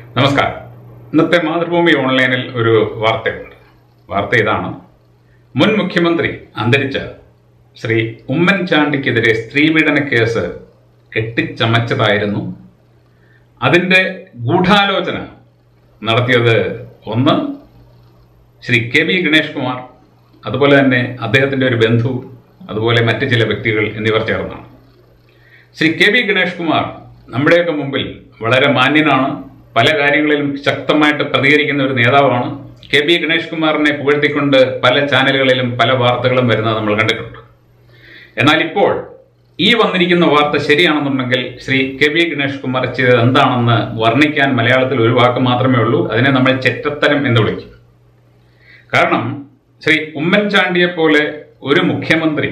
നമസ്കാരം ഇന്നത്തെ മാതൃഭൂമി ഓൺലൈനിൽ ഒരു വാർത്തയുണ്ട് വാർത്ത ഇതാണ് മുൻ മുഖ്യമന്ത്രി അന്തരിച്ച ശ്രീ ഉമ്മൻചാണ്ടിക്കെതിരെ സ്ത്രീപീഡന കേസ് കെട്ടിച്ചമച്ചതായിരുന്നു അതിൻ്റെ ഗൂഢാലോചന നടത്തിയത് ഒന്ന് ശ്രീ കെ വി ഗണേഷ് കുമാർ അതുപോലെ തന്നെ അദ്ദേഹത്തിൻ്റെ ഒരു ബന്ധു അതുപോലെ മറ്റ് ചില വ്യക്തികൾ എന്നിവർ ചേർന്നാണ് ശ്രീ കെ വി ഗണേഷ് കുമാർ നമ്മുടെയൊക്കെ മുമ്പിൽ വളരെ മാന്യനാണ് പല കാര്യങ്ങളിലും ശക്തമായിട്ട് പ്രതികരിക്കുന്ന ഒരു നേതാവാണ് കെ വി ഗണേഷ് കുമാറിനെ പുകഴ്ത്തിക്കൊണ്ട് പല ചാനലുകളിലും പല വാർത്തകളും വരുന്നത് നമ്മൾ കണ്ടിട്ടുണ്ട് എന്നാൽ ഇപ്പോൾ ഈ വന്നിരിക്കുന്ന വാർത്ത ശരിയാണെന്നുണ്ടെങ്കിൽ ശ്രീ കെ വി ഗണേഷ് കുമാർ ചെയ്തത് എന്താണെന്ന് വർണ്ണിക്കാൻ മലയാളത്തിൽ ഒരു വാക്ക് മാത്രമേ ഉള്ളൂ അതിനെ നമ്മൾ ചെറ്റത്തരം എന്ന് വിളിക്കും കാരണം ശ്രീ ഉമ്മൻചാണ്ടിയെ പോലെ ഒരു മുഖ്യമന്ത്രി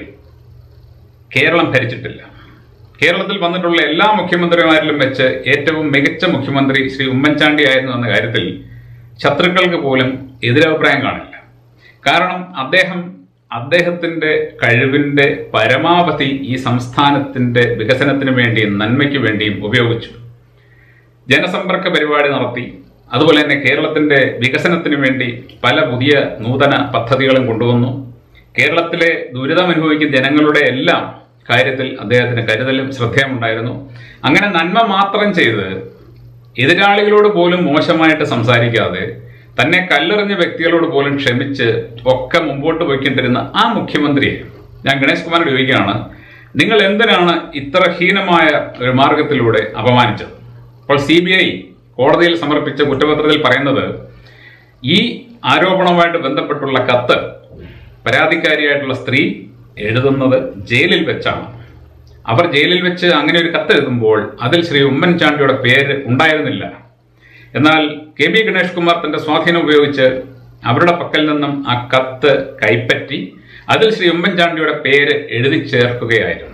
കേരളം ഭരിച്ചിട്ടില്ല കേരളത്തിൽ വന്നിട്ടുള്ള എല്ലാ മുഖ്യമന്ത്രിമാരിലും വെച്ച് ഏറ്റവും മികച്ച മുഖ്യമന്ത്രി ശ്രീ ഉമ്മൻചാണ്ടി ആയിരുന്നു എന്ന കാര്യത്തിൽ ശത്രുക്കൾക്ക് പോലും എതിരഭിപ്രായം കാണില്ല കാരണം അദ്ദേഹം അദ്ദേഹത്തിന്റെ കഴിവിന്റെ പരമാവധി ഈ സംസ്ഥാനത്തിന്റെ വികസനത്തിന് വേണ്ടിയും നന്മയ്ക്ക് വേണ്ടിയും ഉപയോഗിച്ചു ജനസമ്പർക്ക പരിപാടി നടത്തി അതുപോലെ തന്നെ കേരളത്തിന്റെ വികസനത്തിന് വേണ്ടി പല പുതിയ നൂതന പദ്ധതികളും കൊണ്ടുവന്നു കേരളത്തിലെ ദുരിതമനുഭവിക്കുന്ന ജനങ്ങളുടെ എല്ലാം കാര്യത്തിൽ അദ്ദേഹത്തിന് കരുതലും ശ്രദ്ധയുമുണ്ടായിരുന്നു അങ്ങനെ നന്മ മാത്രം ചെയ്ത് എതിരാളികളോട് പോലും മോശമായിട്ട് സംസാരിക്കാതെ തന്നെ കല്ലെറിഞ്ഞ വ്യക്തികളോട് പോലും ക്ഷമിച്ച് ഒക്കെ മുമ്പോട്ട് പോയിക്കൊണ്ടിരുന്ന ആ മുഖ്യമന്ത്രിയെ ഞാൻ ഗണേഷ് കുമാരോട് ചോദിക്കുകയാണ് നിങ്ങൾ എന്തിനാണ് ഇത്ര ഹീനമായ ഒരു മാർഗത്തിലൂടെ അപമാനിച്ചത് അപ്പോൾ സി ബി ഐ കോടതിയിൽ സമർപ്പിച്ച കുറ്റപത്രത്തിൽ പറയുന്നത് ഈ ആരോപണവുമായിട്ട് ബന്ധപ്പെട്ടുള്ള കത്ത് പരാതിക്കാരിയായിട്ടുള്ള സ്ത്രീ എഴുതുന്നത് ജയിലിൽ വെച്ചാണ് അവർ ജയിലിൽ വെച്ച് അങ്ങനെ ഒരു കത്ത് എഴുതുമ്പോൾ അതിൽ ശ്രീ ഉമ്മൻചാണ്ടിയുടെ പേര് ഉണ്ടായിരുന്നില്ല എന്നാൽ കെ ബി ഗണേഷ് കുമാർ തന്റെ സ്വാധീനം ഉപയോഗിച്ച് അവരുടെ പക്കൽ നിന്നും ആ കത്ത് കൈപ്പറ്റി അതിൽ ശ്രീ ഉമ്മൻചാണ്ടിയുടെ പേര് എഴുതി ചേർക്കുകയായിരുന്നു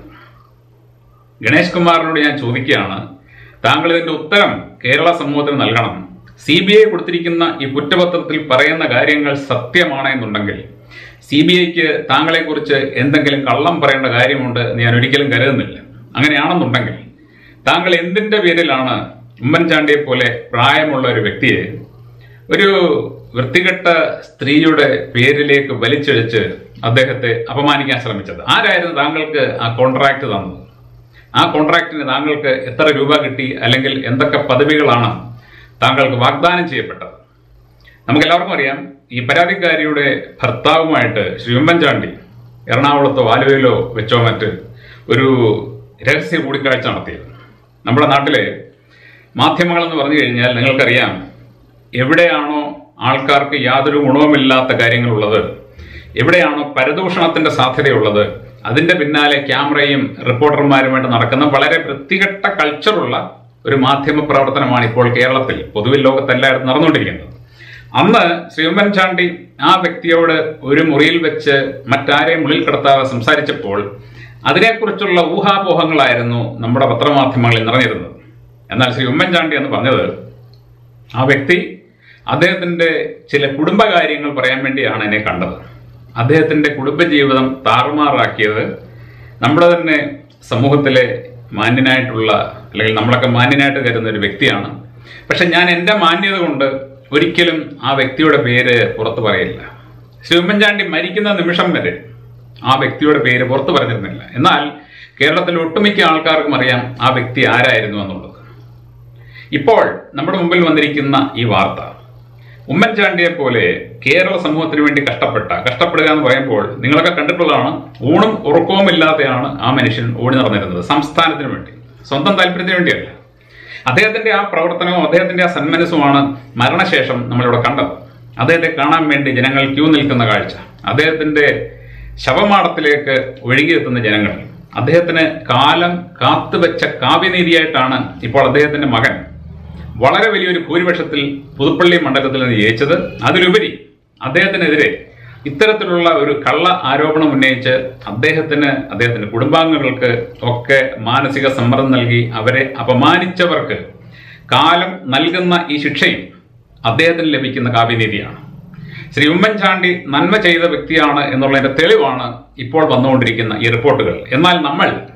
ഗണേഷ് കുമാറിനോട് ഞാൻ ചോദിക്കുകയാണ് താങ്കൾ ഇതിന്റെ ഉത്തരം കേരള സമൂഹത്തിന് നൽകണം സി ബി ഐ കൊടുത്തിരിക്കുന്ന ഈ കുറ്റപത്രത്തിൽ പറയുന്ന കാര്യങ്ങൾ സത്യമാണ് എന്നുണ്ടെങ്കിൽ സി ബി ഐക്ക് താങ്കളെക്കുറിച്ച് എന്തെങ്കിലും കള്ളം പറയേണ്ട കാര്യമുണ്ട് എന്ന് ഞാൻ ഒരിക്കലും കരുതുന്നില്ല അങ്ങനെയാണെന്നുണ്ടെങ്കിൽ താങ്കൾ എന്തിന്റെ പേരിലാണ് ഉമ്മൻചാണ്ടിയെ പോലെ പ്രായമുള്ള ഒരു വ്യക്തിയെ ഒരു വൃത്തികെട്ട സ്ത്രീയുടെ പേരിലേക്ക് വലിച്ചഴിച്ച് അദ്ദേഹത്തെ അപമാനിക്കാൻ ശ്രമിച്ചത് ആരായിരുന്നു താങ്കൾക്ക് ആ കോൺട്രാക്ട് തന്നത് ആ കോൺട്രാക്റ്റിന് താങ്കൾക്ക് എത്ര രൂപ കിട്ടി അല്ലെങ്കിൽ എന്തൊക്കെ പദവികളാണ് താങ്കൾക്ക് വാഗ്ദാനം ചെയ്യപ്പെട്ടത് നമുക്ക് എല്ലാവർക്കും അറിയാം ഈ പരാതിക്കാരിയുടെ ഭർത്താവുമായിട്ട് ശ്രീ ഉമ്മൻചാണ്ടി എറണാകുളത്തോ ആലുവയിലോ വെച്ചോ മറ്റ് ഒരു രഹസ്യ കൂടിക്കാഴ്ച നടത്തിയത് നമ്മുടെ നാട്ടിലെ മാധ്യമങ്ങളെന്ന് പറഞ്ഞു കഴിഞ്ഞാൽ നിങ്ങൾക്കറിയാം എവിടെയാണോ ആൾക്കാർക്ക് യാതൊരു ഗുണവുമില്ലാത്ത കാര്യങ്ങളുള്ളത് എവിടെയാണോ പരദൂഷണത്തിന്റെ സാധ്യതയുള്ളത് അതിന്റെ പിന്നാലെ ക്യാമറയും റിപ്പോർട്ടർമാരുമായിട്ട് നടക്കുന്ന വളരെ വൃത്തികെട്ട കൾച്ചറുള്ള ഒരു മാധ്യമ പ്രവർത്തനമാണ് ഇപ്പോൾ കേരളത്തിൽ പൊതുവിൽ ലോകത്തെല്ലായിടത്തും നടന്നുകൊണ്ടിരിക്കുന്നത് അന്ന് ശ്രീ ഉമ്മൻചാണ്ടി ആ വ്യക്തിയോട് ഒരു മുറിയിൽ വെച്ച് മറ്റാരെയും ഉള്ളിൽ കിടത്താതെ സംസാരിച്ചപ്പോൾ അതിനെക്കുറിച്ചുള്ള ഊഹാപോഹങ്ങളായിരുന്നു നമ്മുടെ പത്രമാധ്യമങ്ങളിൽ നിറഞ്ഞിരുന്നത് എന്നാൽ ശ്രീ ഉമ്മൻചാണ്ടി എന്ന് പറഞ്ഞത് ആ വ്യക്തി അദ്ദേഹത്തിന്റെ ചില കുടുംബകാര്യങ്ങൾ പറയാൻ വേണ്ടിയാണ് എന്നെ കണ്ടത് അദ്ദേഹത്തിന്റെ കുടുംബജീവിതം താറുമാറാക്കിയത് നമ്മുടെ തന്നെ സമൂഹത്തിലെ മാന്യനായിട്ടുള്ള അല്ലെങ്കിൽ നമ്മളൊക്കെ മാന്യനായിട്ട് കരുതുന്ന ഒരു വ്യക്തിയാണ് പക്ഷെ ഞാൻ എൻ്റെ മാന്യത കൊണ്ട് ഒരിക്കലും ആ വ്യക്തിയുടെ പേര് പുറത്തു പറയില്ല ശ്രീ ഉമ്മൻചാണ്ടി മരിക്കുന്ന നിമിഷം വരെ ആ വ്യക്തിയുടെ പേര് പുറത്തു പറഞ്ഞിരുന്നില്ല എന്നാൽ കേരളത്തിലെ ഒട്ടുമിക്ക ആൾക്കാർക്കും അറിയാം ആ വ്യക്തി ആരായിരുന്നു എന്നുള്ളത് ഇപ്പോൾ നമ്മുടെ മുമ്പിൽ വന്നിരിക്കുന്ന ഈ വാർത്ത ഉമ്മൻചാണ്ടിയെ പോലെ കേരള സമൂഹത്തിന് വേണ്ടി കഷ്ടപ്പെട്ട കഷ്ടപ്പെടുക എന്ന് പറയുമ്പോൾ നിങ്ങളൊക്കെ കണ്ടിട്ടുള്ളതാണ് ഊണും ഉറക്കവും ഇല്ലാതെയാണ് ആ മനുഷ്യൻ ഓടി നടന്നിരുന്നത് സംസ്ഥാനത്തിന് വേണ്ടി സ്വന്തം താല്പര്യത്തിന് വേണ്ടിയല്ല അദ്ദേഹത്തിന്റെ ആ പ്രവർത്തനവും അദ്ദേഹത്തിന്റെ ആ സന്മനസ്സുമാണ് മരണശേഷം നമ്മളിവിടെ കണ്ടത് അദ്ദേഹത്തെ കാണാൻ വേണ്ടി ജനങ്ങൾ ക്യൂ നിൽക്കുന്ന കാഴ്ച അദ്ദേഹത്തിന്റെ ശവമാടത്തിലേക്ക് ഒഴുകിയെത്തുന്ന ജനങ്ങൾ അദ്ദേഹത്തിന് കാലം കാത്തുവെച്ച കാവ്യനീതിയായിട്ടാണ് ഇപ്പോൾ അദ്ദേഹത്തിന്റെ മകൻ വളരെ വലിയൊരു ഭൂരിപക്ഷത്തിൽ പുതുപ്പള്ളി മണ്ഡലത്തിൽ നിന്ന് ജയിച്ചത് അതിലുപരി അദ്ദേഹത്തിനെതിരെ ഇത്തരത്തിലുള്ള ഒരു കള്ള ആരോപണം ഉന്നയിച്ച് അദ്ദേഹത്തിന് അദ്ദേഹത്തിന്റെ കുടുംബാംഗങ്ങൾക്ക് ഒക്കെ മാനസിക സമ്മർദ്ദം നൽകി അവരെ അപമാനിച്ചവർക്ക് കാലം നൽകുന്ന ഈ ശിക്ഷയും അദ്ദേഹത്തിന് ലഭിക്കുന്ന കാവ്യനീതിയാണ് ശ്രീ ഉമ്മൻചാണ്ടി നന്മ ചെയ്ത വ്യക്തിയാണ് എന്നുള്ളതിന്റെ തെളിവാണ് ഇപ്പോൾ വന്നുകൊണ്ടിരിക്കുന്ന ഈ റിപ്പോർട്ടുകൾ എന്നാൽ നമ്മൾ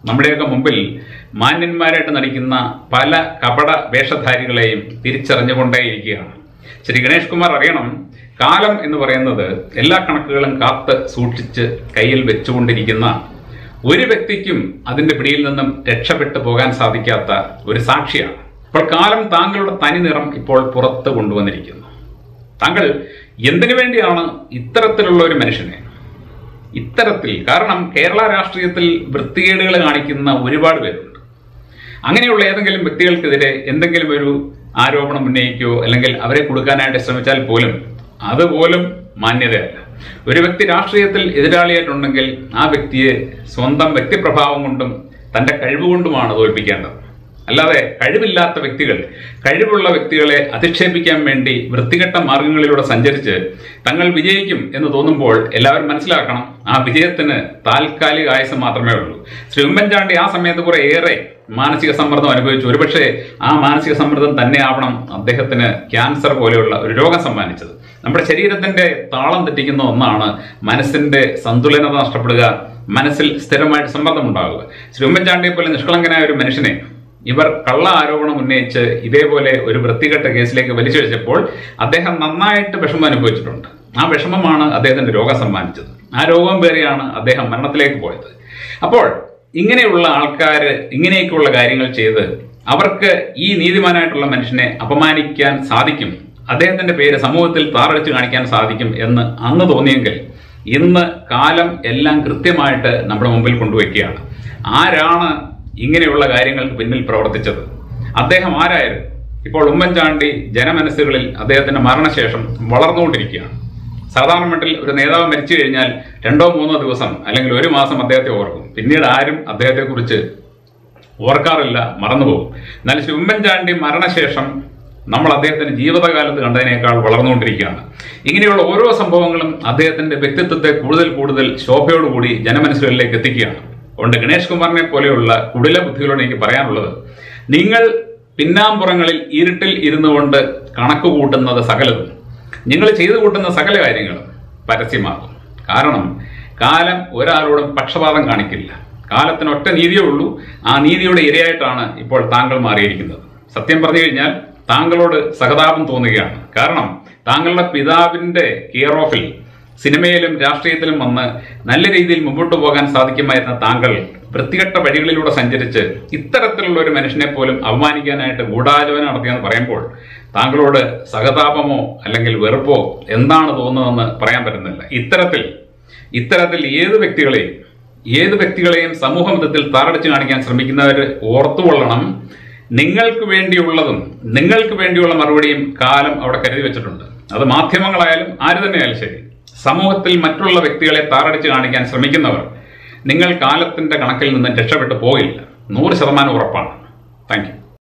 നമ്മുടെയൊക്കെ മുമ്പിൽ മാന്യന്മാരായിട്ട് നടിക്കുന്ന പല കപട വേഷധാരികളെയും തിരിച്ചറിഞ്ഞുകൊണ്ടേയിരിക്കുകയാണ് ശ്രീ ഗണേഷ് കുമാർ അറിയണം കാലം എന്ന് പറയുന്നത് എല്ലാ കണക്കുകളും കാത്ത് സൂക്ഷിച്ച് കയ്യിൽ വെച്ചുകൊണ്ടിരിക്കുന്ന ഒരു വ്യക്തിക്കും അതിന്റെ പിടിയിൽ നിന്നും രക്ഷപ്പെട്ടു പോകാൻ സാധിക്കാത്ത ഒരു സാക്ഷിയാണ് അപ്പോൾ കാലം താങ്കളുടെ തനി നിറം ഇപ്പോൾ പുറത്ത് കൊണ്ടുവന്നിരിക്കുന്നു താങ്കൾ എന്തിനു വേണ്ടിയാണ് ഇത്തരത്തിലുള്ള ഒരു മനുഷ്യനെ ഇത്തരത്തിൽ കാരണം കേരള രാഷ്ട്രീയത്തിൽ വൃത്തികേടുകൾ കാണിക്കുന്ന ഒരുപാട് പേരുണ്ട് അങ്ങനെയുള്ള ഏതെങ്കിലും വ്യക്തികൾക്കെതിരെ എന്തെങ്കിലും ഒരു ആരോപണം ഉന്നയിക്കുകയോ അല്ലെങ്കിൽ അവരെ കൊടുക്കാനായിട്ട് ശ്രമിച്ചാൽ പോലും അതുപോലും മാന്യതയല്ല ഒരു വ്യക്തി രാഷ്ട്രീയത്തിൽ എതിരാളിയായിട്ടുണ്ടെങ്കിൽ ആ വ്യക്തിയെ സ്വന്തം വ്യക്തിപ്രഭാവം കൊണ്ടും തന്റെ കഴിവുകൊണ്ടുമാണ് തോൽപ്പിക്കേണ്ടത് അല്ലാതെ കഴിവില്ലാത്ത വ്യക്തികൾ കഴിവുള്ള വ്യക്തികളെ അധിക്ഷേപിക്കാൻ വേണ്ടി വൃത്തികെട്ട മാർഗങ്ങളിലൂടെ സഞ്ചരിച്ച് തങ്ങൾ വിജയിക്കും എന്ന് തോന്നുമ്പോൾ എല്ലാവരും മനസ്സിലാക്കണം ആ വിജയത്തിന് താൽക്കാലിക ആയുസം മാത്രമേ ഉള്ളൂ ശ്രീ ഉമ്മൻചാണ്ടി ആ സമയത്ത് കുറെ ഏറെ മാനസിക സമ്മർദ്ദം അനുഭവിച്ചു ഒരുപക്ഷെ ആ മാനസിക സമ്മർദ്ദം തന്നെ ആവണം അദ്ദേഹത്തിന് ക്യാൻസർ പോലെയുള്ള ഒരു രോഗം സമ്മാനിച്ചത് നമ്മുടെ ശരീരത്തിന്റെ താളം തെറ്റിക്കുന്ന ഒന്നാണ് മനസ്സിന്റെ സന്തുലനത നഷ്ടപ്പെടുക മനസ്സിൽ സ്ഥിരമായിട്ട് സമ്മർദ്ദം ഉണ്ടാവുക ശ്രീ ഉമ്മൻചാണ്ടിയെ പോലെ നിഷ്കളങ്കനായ ഒരു മനുഷ്യനെ ഇവർ കള്ള ആരോപണം ഉന്നയിച്ച് ഇതേപോലെ ഒരു വൃത്തികെട്ട കേസിലേക്ക് വലിച്ചഴിച്ചപ്പോൾ അദ്ദേഹം നന്നായിട്ട് വിഷമം അനുഭവിച്ചിട്ടുണ്ട് ആ വിഷമമാണ് അദ്ദേഹത്തിന്റെ രോഗം സമ്മാനിച്ചത് ആ രോഗം പേരെയാണ് അദ്ദേഹം മരണത്തിലേക്ക് പോയത് അപ്പോൾ ഇങ്ങനെയുള്ള ആൾക്കാർ ഇങ്ങനെയൊക്കെയുള്ള കാര്യങ്ങൾ ചെയ്ത് അവർക്ക് ഈ നീതിമാനായിട്ടുള്ള മനുഷ്യനെ അപമാനിക്കാൻ സാധിക്കും അദ്ദേഹത്തിന്റെ പേര് സമൂഹത്തിൽ താറടിച്ചു കാണിക്കാൻ സാധിക്കും എന്ന് അന്ന് തോന്നിയെങ്കിൽ ഇന്ന് കാലം എല്ലാം കൃത്യമായിട്ട് നമ്മുടെ മുമ്പിൽ കൊണ്ടുവയ്ക്കുകയാണ് ആരാണ് ഇങ്ങനെയുള്ള കാര്യങ്ങൾക്ക് പിന്നിൽ പ്രവർത്തിച്ചത് അദ്ദേഹം ആരായിരുന്നു ഇപ്പോൾ ഉമ്മൻചാണ്ടി ജനമനസ്സുകളിൽ അദ്ദേഹത്തിന്റെ മരണശേഷം വളർന്നുകൊണ്ടിരിക്കുകയാണ് സാധാരണ മട്ടിൽ ഒരു നേതാവ് മരിച്ചു കഴിഞ്ഞാൽ രണ്ടോ മൂന്നോ ദിവസം അല്ലെങ്കിൽ ഒരു മാസം അദ്ദേഹത്തെ ഓർക്കും പിന്നീട് ആരും അദ്ദേഹത്തെക്കുറിച്ച് ഓർക്കാറില്ല മറന്നുപോകും എന്നാൽ ശ്രീ ഉമ്മൻചാണ്ടി മരണശേഷം നമ്മൾ അദ്ദേഹത്തിന്റെ ജീവിതകാലത്ത് കണ്ടതിനേക്കാൾ വളർന്നുകൊണ്ടിരിക്കുകയാണ് ഇങ്ങനെയുള്ള ഓരോ സംഭവങ്ങളും അദ്ദേഹത്തിന്റെ വ്യക്തിത്വത്തെ കൂടുതൽ കൂടുതൽ ശോഭയോടുകൂടി ജനമനസ്സുകളിലേക്ക് എത്തിക്കുകയാണ് അതുകൊണ്ട് ഗണേഷ് കുമാറിനെ പോലെയുള്ള കുടില ബുദ്ധികളോട് എനിക്ക് പറയാനുള്ളത് നിങ്ങൾ പിന്നാമ്പുറങ്ങളിൽ ഇരുട്ടിൽ ഇരുന്നു കൊണ്ട് കണക്ക് കൂട്ടുന്നത് സകലതും നിങ്ങൾ ചെയ്തു കൂട്ടുന്ന സകല കാര്യങ്ങളും പരസ്യമാകും കാരണം കാലം ഒരാളോടും പക്ഷപാതം കാണിക്കില്ല കാലത്തിന് ഒറ്റ നീതിയേ ഉള്ളൂ ആ നീതിയുടെ ഇരയായിട്ടാണ് ഇപ്പോൾ താങ്കൾ മാറിയിരിക്കുന്നത് സത്യം പറഞ്ഞു കഴിഞ്ഞാൽ താങ്കളോട് സഹതാപം തോന്നുകയാണ് കാരണം താങ്കളുടെ പിതാവിന്റെ കെയർ ഓഫിൽ സിനിമയിലും രാഷ്ട്രീയത്തിലും വന്ന് നല്ല രീതിയിൽ മുമ്പോട്ട് പോകാൻ സാധിക്കുമായിരുന്ന താങ്കൾ വൃത്തികെട്ട വഴികളിലൂടെ സഞ്ചരിച്ച് ഇത്തരത്തിലുള്ള ഒരു മനുഷ്യനെ പോലും അവമാനിക്കാനായിട്ട് ഗൂഢാലോചന നടത്തിയെന്ന് പറയുമ്പോൾ താങ്കളോട് സഹതാപമോ അല്ലെങ്കിൽ വെറുപ്പോ എന്താണ് തോന്നുന്നതെന്ന് പറയാൻ പറ്റുന്നില്ല ഇത്തരത്തിൽ ഇത്തരത്തിൽ ഏത് വ്യക്തികളെയും ഏത് വ്യക്തികളെയും സമൂഹമതത്തിൽ താറടിച്ചു കാണിക്കാൻ ശ്രമിക്കുന്നവർ ഓർത്തുകൊള്ളണം നിങ്ങൾക്ക് വേണ്ടിയുള്ളതും നിങ്ങൾക്ക് വേണ്ടിയുള്ള മറുപടിയും കാലം അവിടെ കരുതി വെച്ചിട്ടുണ്ട് അത് മാധ്യമങ്ങളായാലും ആര് തന്നെയായാലും ശരി സമൂഹത്തിൽ മറ്റുള്ള വ്യക്തികളെ താറടിച്ച് കാണിക്കാൻ ശ്രമിക്കുന്നവർ നിങ്ങൾ കാലത്തിന്റെ കണക്കിൽ നിന്ന് രക്ഷപ്പെട്ടു പോയില്ല നൂറ് ശതമാനം ഉറപ്പാണ് താങ്ക് യു